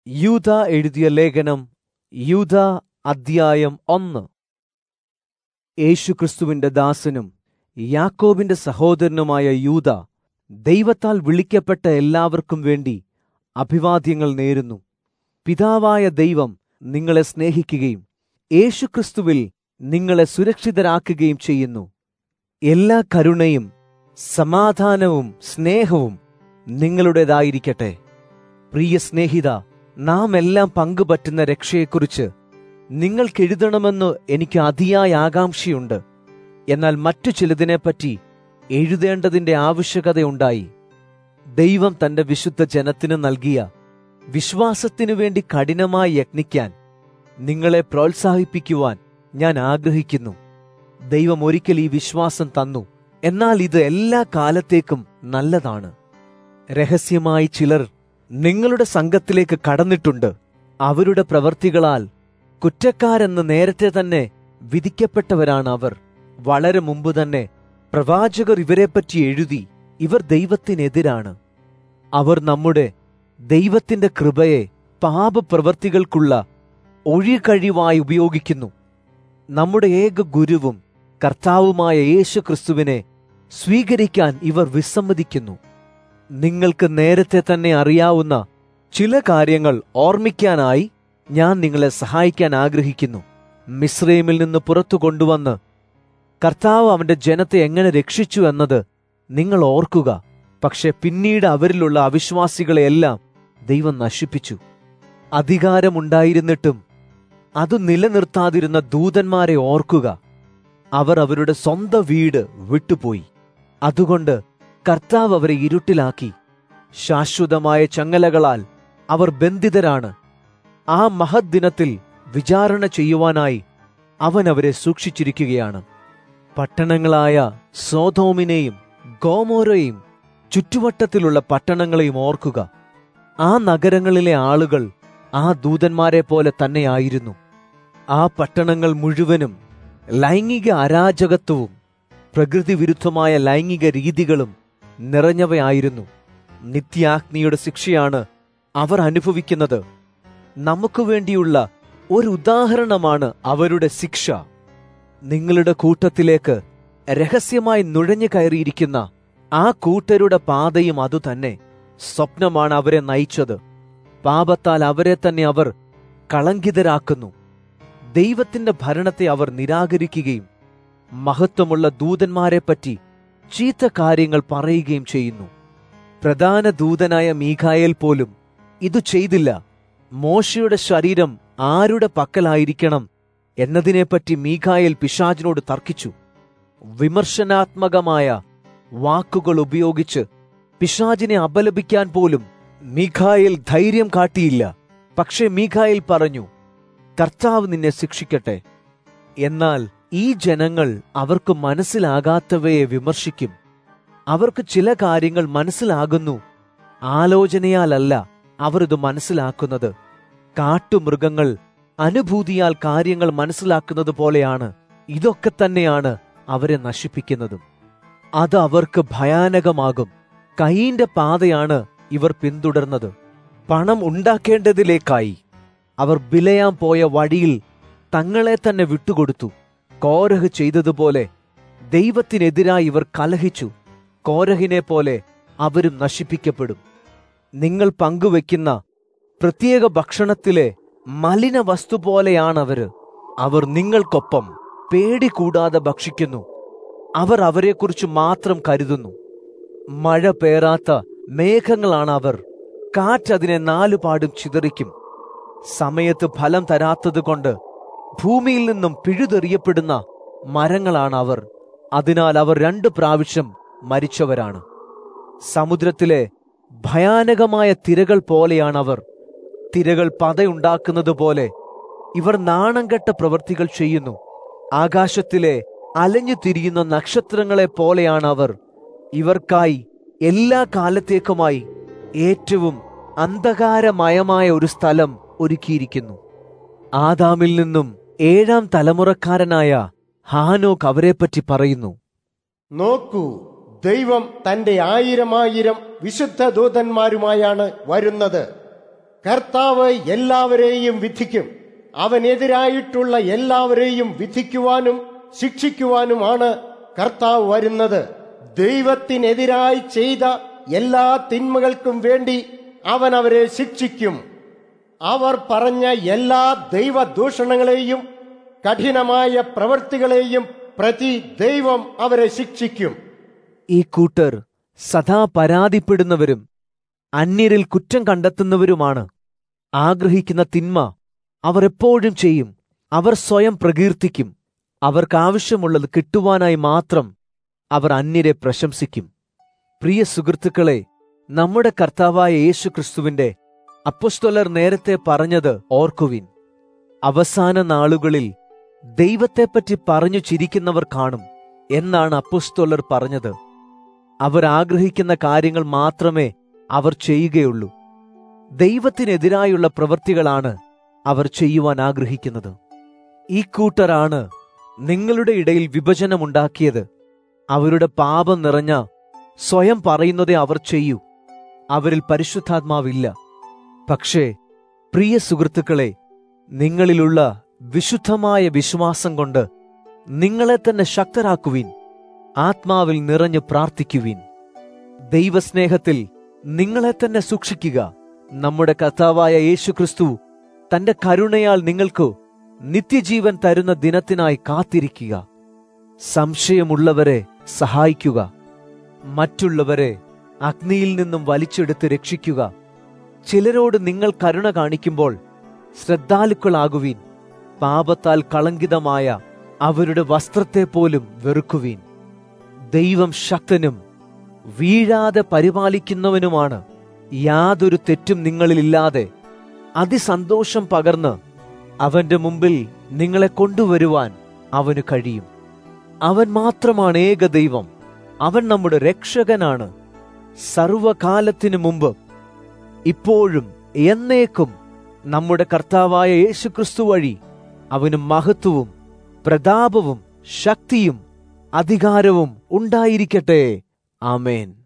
യൂത എഴുതിയ ലേഖനം യൂത അദ്ധ്യായം ഒന്ന് യേശുക്രിസ്തുവിന്റെ ദാസനും യാക്കോബിന്റെ സഹോദരനുമായ യൂത ദൈവത്താൽ വിളിക്കപ്പെട്ട എല്ലാവർക്കും വേണ്ടി അഭിവാദ്യങ്ങൾ നേരുന്നു പിതാവായ ദൈവം നിങ്ങളെ സ്നേഹിക്കുകയും യേശുക്രിസ്തുവിൽ നിങ്ങളെ സുരക്ഷിതരാക്കുകയും ചെയ്യുന്നു എല്ലാ കരുണയും സമാധാനവും സ്നേഹവും നിങ്ങളുടേതായിരിക്കട്ടെ പ്രിയ സ്നേഹിത നാം എല്ലാം പങ്കുപറ്റുന്ന രക്ഷയെക്കുറിച്ച് നിങ്ങൾക്കെഴുതണമെന്ന് എനിക്ക് അതിയായ ആകാംക്ഷയുണ്ട് എന്നാൽ മറ്റു ചിലതിനെപ്പറ്റി എഴുതേണ്ടതിന്റെ ആവശ്യകതയുണ്ടായി ദൈവം തന്റെ വിശുദ്ധ ജനത്തിന് നൽകിയ വിശ്വാസത്തിനു വേണ്ടി കഠിനമായി യത്നിക്കാൻ നിങ്ങളെ പ്രോത്സാഹിപ്പിക്കുവാൻ ഞാൻ ആഗ്രഹിക്കുന്നു ദൈവം ഒരിക്കൽ ഈ വിശ്വാസം തന്നു എന്നാൽ ഇത് എല്ലാ കാലത്തേക്കും നല്ലതാണ് രഹസ്യമായി ചിലർ നിങ്ങളുടെ സംഘത്തിലേക്ക് കടന്നിട്ടുണ്ട് അവരുടെ പ്രവർത്തികളാൽ കുറ്റക്കാരെന്ന് നേരത്തെ തന്നെ വിധിക്കപ്പെട്ടവരാണ് അവർ വളരെ മുമ്പ് തന്നെ പ്രവാചകർ ഇവരെപ്പറ്റി എഴുതി ഇവർ ദൈവത്തിനെതിരാണ് അവർ നമ്മുടെ ദൈവത്തിന്റെ കൃപയെ പാപപ്രവർത്തികൾക്കുള്ള ഒഴികഴിവായി ഉപയോഗിക്കുന്നു നമ്മുടെ ഏക ഗുരുവും കർത്താവുമായ യേശു ക്രിസ്തുവിനെ സ്വീകരിക്കാൻ ഇവർ വിസമ്മതിക്കുന്നു നിങ്ങൾക്ക് നേരത്തെ തന്നെ അറിയാവുന്ന ചില കാര്യങ്ങൾ ഓർമ്മിക്കാനായി ഞാൻ നിങ്ങളെ സഹായിക്കാൻ ആഗ്രഹിക്കുന്നു മിസ്രൈമിൽ നിന്ന് പുറത്തു കൊണ്ടുവന്ന് കർത്താവ് അവന്റെ ജനത്തെ എങ്ങനെ രക്ഷിച്ചു എന്നത് നിങ്ങൾ ഓർക്കുക പക്ഷെ പിന്നീട് അവരിലുള്ള അവിശ്വാസികളെയെല്ലാം ദൈവം നശിപ്പിച്ചു അധികാരമുണ്ടായിരുന്നിട്ടും അത് നിലനിർത്താതിരുന്ന ദൂതന്മാരെ ഓർക്കുക അവർ അവരുടെ സ്വന്തം വീട് വിട്ടുപോയി അതുകൊണ്ട് കർത്താവ് അവരെ ഇരുട്ടിലാക്കി ശാശ്വതമായ ചങ്ങലകളാൽ അവർ ബന്ധിതരാണ് ആ മഹത് ദിനത്തിൽ വിചാരണ ചെയ്യുവാനായി അവൻ അവരെ സൂക്ഷിച്ചിരിക്കുകയാണ് പട്ടണങ്ങളായ സോതോമിനെയും ഗോമോരയും ചുറ്റുവട്ടത്തിലുള്ള പട്ടണങ്ങളെയും ഓർക്കുക ആ നഗരങ്ങളിലെ ആളുകൾ ആ ദൂതന്മാരെ പോലെ തന്നെയായിരുന്നു ആ പട്ടണങ്ങൾ മുഴുവനും ലൈംഗിക അരാജകത്വവും പ്രകൃതി വിരുദ്ധമായ ലൈംഗിക രീതികളും നിറഞ്ഞവയായിരുന്നു നിത്യാഗ്നിയുടെ ശിക്ഷയാണ് അവർ അനുഭവിക്കുന്നത് നമുക്ക് വേണ്ടിയുള്ള ഒരു ഉദാഹരണമാണ് അവരുടെ ശിക്ഷ നിങ്ങളുടെ കൂട്ടത്തിലേക്ക് രഹസ്യമായി നുഴഞ്ഞു കയറിയിരിക്കുന്ന ആ കൂട്ടരുടെ പാതയും അതുതന്നെ സ്വപ്നമാണ് അവരെ നയിച്ചത് പാപത്താൽ അവരെ തന്നെ അവർ കളങ്കിതരാക്കുന്നു ദൈവത്തിന്റെ ഭരണത്തെ അവർ നിരാകരിക്കുകയും മഹത്വമുള്ള ദൂതന്മാരെപ്പറ്റി ചീത്ത കാര്യങ്ങൾ പറയുകയും ചെയ്യുന്നു പ്രധാന ദൂതനായ മീഖായേൽ പോലും ഇത് ചെയ്തില്ല മോശയുടെ ശരീരം ആരുടെ പക്കലായിരിക്കണം എന്നതിനെപ്പറ്റി മീഖായേൽ പിശാജിനോട് തർക്കിച്ചു വിമർശനാത്മകമായ വാക്കുകൾ ഉപയോഗിച്ച് പിശാജിനെ അപലപിക്കാൻ പോലും മീഖായേൽ ധൈര്യം കാട്ടിയില്ല പക്ഷേ മീഖായേൽ പറഞ്ഞു കർത്താവ് നിന്നെ ശിക്ഷിക്കട്ടെ എന്നാൽ ഈ ജനങ്ങൾ അവർക്ക് മനസ്സിലാകാത്തവയെ വിമർശിക്കും അവർക്ക് ചില കാര്യങ്ങൾ മനസ്സിലാകുന്നു ആലോചനയാലല്ല അവർ ഇത് മനസ്സിലാക്കുന്നത് കാട്ടുമൃഗങ്ങൾ അനുഭൂതിയാൽ കാര്യങ്ങൾ മനസ്സിലാക്കുന്നത് പോലെയാണ് ഇതൊക്കെ തന്നെയാണ് അവരെ നശിപ്പിക്കുന്നതും അത് അവർക്ക് ഭയാനകമാകും കൈയിന്റെ പാതയാണ് ഇവർ പിന്തുടർന്നത് പണം ഉണ്ടാക്കേണ്ടതിലേക്കായി അവർ ബിലയാൻ പോയ വഴിയിൽ തങ്ങളെ തന്നെ വിട്ടുകൊടുത്തു കോരഹ് ചെയ്തതുപോലെ ദൈവത്തിനെതിരായി ഇവർ കലഹിച്ചു കോരഹിനെ പോലെ അവരും നശിപ്പിക്കപ്പെടും നിങ്ങൾ പങ്കുവെക്കുന്ന പ്രത്യേക ഭക്ഷണത്തിലെ മലിന വസ്തു പോലെയാണവര് അവർ നിങ്ങൾക്കൊപ്പം പേടി കൂടാതെ ഭക്ഷിക്കുന്നു അവർ അവരെക്കുറിച്ച് മാത്രം കരുതുന്നു മഴ പേറാത്ത മേഘങ്ങളാണ് അവർ കാറ്റതിനെ നാലുപാടും ചിതറിക്കും സമയത്ത് ഫലം തരാത്തത് കൊണ്ട് ഭൂമിയിൽ നിന്നും പിഴുതെറിയപ്പെടുന്ന മരങ്ങളാണ് അവർ അതിനാൽ അവർ രണ്ടു പ്രാവശ്യം മരിച്ചവരാണ് സമുദ്രത്തിലെ ഭയാനകമായ തിരകൾ പോലെയാണ് അവർ തിരകൾ പതയുണ്ടാക്കുന്നത് പോലെ ഇവർ നാണം കെട്ട പ്രവൃത്തികൾ ചെയ്യുന്നു ആകാശത്തിലെ അലഞ്ഞു തിരിയുന്ന നക്ഷത്രങ്ങളെ പോലെയാണ് അവർ ഇവർക്കായി എല്ലാ കാലത്തേക്കുമായി ഏറ്റവും അന്ധകാരമയമായ ഒരു സ്ഥലം ഒരുക്കിയിരിക്കുന്നു ആദാമിൽ നിന്നും ഏഴാം തലമുറക്കാരനായ ഹാനോക്ക് അവരെപ്പറ്റി പറയുന്നു നോക്കൂ ദൈവം തന്റെ ആയിരം ആയിരം വിശുദ്ധ ദൂതന്മാരുമായാണ് വരുന്നത് കർത്താവ് എല്ലാവരെയും വിധിക്കും അവനെതിരായിട്ടുള്ള എല്ലാവരെയും വിധിക്കുവാനും ശിക്ഷിക്കുവാനുമാണ് കർത്താവ് വരുന്നത് ദൈവത്തിനെതിരായി ചെയ്ത എല്ലാ തിന്മകൾക്കും വേണ്ടി അവൻ അവരെ ശിക്ഷിക്കും അവർ പറഞ്ഞ എല്ലാ ദൈവദൂഷണങ്ങളെയും കഠിനമായ പ്രവൃത്തികളെയും പ്രതി ദൈവം അവരെ ശിക്ഷിക്കും ഈ കൂട്ടർ സദാ പരാതിപ്പെടുന്നവരും അന്യരിൽ കുറ്റം കണ്ടെത്തുന്നവരുമാണ് ആഗ്രഹിക്കുന്ന തിന്മ അവർ എപ്പോഴും ചെയ്യും അവർ സ്വയം പ്രകീർത്തിക്കും അവർക്കാവശ്യമുള്ളത് കിട്ടുവാനായി മാത്രം അവർ അന്യരെ പ്രശംസിക്കും പ്രിയ സുഹൃത്തുക്കളെ നമ്മുടെ കർത്താവായ യേശു ക്രിസ്തുവിന്റെ അപ്പസ്തോലർ നേരത്തെ പറഞ്ഞത് ഓർക്കുവിൻ അവസാന നാളുകളിൽ ദൈവത്തെപ്പറ്റി പറഞ്ഞു ചിരിക്കുന്നവർ കാണും എന്നാണ് അപ്പസ്തോലർ പറഞ്ഞത് അവർ ആഗ്രഹിക്കുന്ന കാര്യങ്ങൾ മാത്രമേ അവർ ചെയ്യുകയുള്ളൂ ദൈവത്തിനെതിരായുള്ള പ്രവൃത്തികളാണ് അവർ ചെയ്യുവാൻ ആഗ്രഹിക്കുന്നത് ഈ കൂട്ടരാണ് നിങ്ങളുടെ ഇടയിൽ വിഭജനമുണ്ടാക്കിയത് അവരുടെ പാപം നിറഞ്ഞ സ്വയം പറയുന്നതേ അവർ ചെയ്യൂ അവരിൽ പരിശുദ്ധാത്മാവില്ല പക്ഷേ പ്രിയ സുഹൃത്തുക്കളെ നിങ്ങളിലുള്ള വിശുദ്ധമായ വിശ്വാസം കൊണ്ട് നിങ്ങളെ തന്നെ ശക്തരാക്കുവിൻ ആത്മാവിൽ നിറഞ്ഞു പ്രാർത്ഥിക്കുവിൻ ദൈവസ്നേഹത്തിൽ നിങ്ങളെ തന്നെ സൂക്ഷിക്കുക നമ്മുടെ കർത്താവായ യേശുക്രിസ്തു തന്റെ കരുണയാൽ നിങ്ങൾക്ക് നിത്യജീവൻ തരുന്ന ദിനത്തിനായി കാത്തിരിക്കുക സംശയമുള്ളവരെ സഹായിക്കുക മറ്റുള്ളവരെ അഗ്നിയിൽ നിന്നും വലിച്ചെടുത്ത് രക്ഷിക്കുക ചിലരോട് നിങ്ങൾ കരുണ കാണിക്കുമ്പോൾ ശ്രദ്ധാലുക്കളാകുവീൻ പാപത്താൽ കളങ്കിതമായ അവരുടെ വസ്ത്രത്തെ പോലും വെറുക്കുവീൻ ദൈവം ശക്തനും വീഴാതെ പരിപാലിക്കുന്നവനുമാണ് യാതൊരു തെറ്റും നിങ്ങളിലില്ലാതെ അതിസന്തോഷം പകർന്ന് അവന്റെ മുമ്പിൽ നിങ്ങളെ കൊണ്ടുവരുവാൻ അവന് കഴിയും അവൻ മാത്രമാണ് ഏക ദൈവം അവൻ നമ്മുടെ രക്ഷകനാണ് സർവകാലത്തിനു മുമ്പ് ഇപ്പോഴും എന്നേക്കും നമ്മുടെ കർത്താവായ യേശുക്രിസ്തു വഴി അവന് മഹത്വവും പ്രതാപവും ശക്തിയും അധികാരവും ഉണ്ടായിരിക്കട്ടെ ആമേൻ